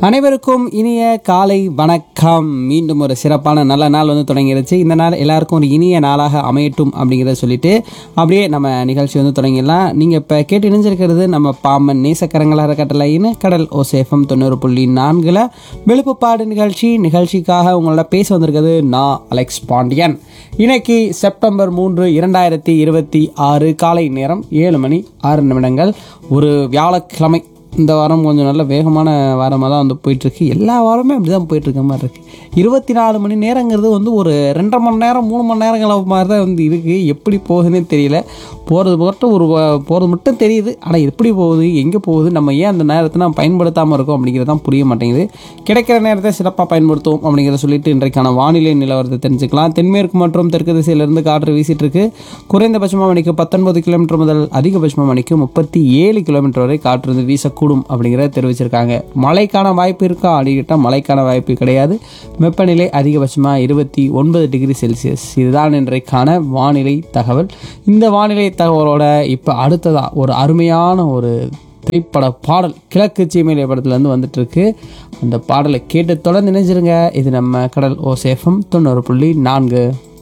அனைவருக்கும் இனிய காலை வணக்கம் மீண்டும் ஒரு சிறப்பான நல்ல நாள் வந்து தொடங்கிருச்சு இந்த நாள் எல்லாருக்கும் ஒரு இனிய நாளாக அமையட்டும் அப்படிங்கிறத சொல்லிட்டு அப்படியே நம்ம நிகழ்ச்சி வந்து தொடங்கிடலாம் நீங்கள் இப்போ கேட்டு இணைஞ்சிருக்கிறது நம்ம பாம்பன் நேசக்கரங்களாக கட்டளைன்னு கடல் ஓசேஃபம் தொண்ணூறு புள்ளி நான்கில் வெளுப்புப்பாடு நிகழ்ச்சி நிகழ்ச்சிக்காக உங்களோட பேச வந்திருக்கிறது நான் அலெக்ஸ் பாண்டியன் இன்னைக்கு செப்டம்பர் மூன்று இரண்டாயிரத்தி இருபத்தி ஆறு காலை நேரம் ஏழு மணி ஆறு நிமிடங்கள் ஒரு வியாழக்கிழமை இந்த வாரம் கொஞ்சம் நல்ல வேகமான வாரமாக தான் வந்து போயிட்டுருக்கு எல்லா வாரமே அப்படி தான் போயிட்டுருக்க மாதிரி இருக்குது இருபத்தி நாலு மணி நேரங்கிறது வந்து ஒரு ரெண்டரை மணி நேரம் மூணு மணி நேரங்கள் மாதிரி தான் வந்து இருக்குது எப்படி போகுதுன்னே தெரியல போகிறது மட்டும் ஒரு வ- போகிறது மட்டும் தெரியுது ஆனால் எப்படி போகுது எங்கே போகுது நம்ம ஏன் அந்த நேரத்தை நம்ம பயன்படுத்தாமல் இருக்கோம் அப்படிங்கிறது தான் புரிய மாட்டேங்குது கிடைக்கிற நேரத்தை சிறப்பாக பயன்படுத்துவோம் அப்படிங்கிறத சொல்லிட்டு இன்றைக்கான வானிலை நிலவரத்தை தெரிஞ்சுக்கலாம் தென்மேற்கு மற்றும் தெற்கு திசையிலிருந்து காற்று வீசிட்டு இருக்கு குறைந்தபட்சமாக மணிக்கு பத்தொன்பது கிலோமீட்டர் முதல் அதிகபட்சமாக மணிக்கு முப்பத்தி ஏழு கிலோமீட்டர் வரை காற்று வந்து வீசக்கூடும் அப்படிங்கிறத தெரிவிச்சிருக்காங்க மழைக்கான வாய்ப்பு இருக்கா அப்படிக்கிட்டால் மழைக்கான வாய்ப்பு கிடையாது வெப்பநிலை அதிகபட்சமாக இருபத்தி ஒன்பது டிகிரி செல்சியஸ் இதுதான் இன்றைக்கான வானிலை தகவல் இந்த வானிலை தகவலோட இப்போ அடுத்ததாக ஒரு அருமையான ஒரு திரைப்பட பாடல் கிழக்கு சீமையிலே படத்துலேருந்து வந்துட்டு இருக்கு அந்த பாடலை கேட்டு தொடர்ந்து நினைச்சிருங்க இது நம்ம கடல் ஓசேஃபம் தொண்ணூறு புள்ளி நான்கு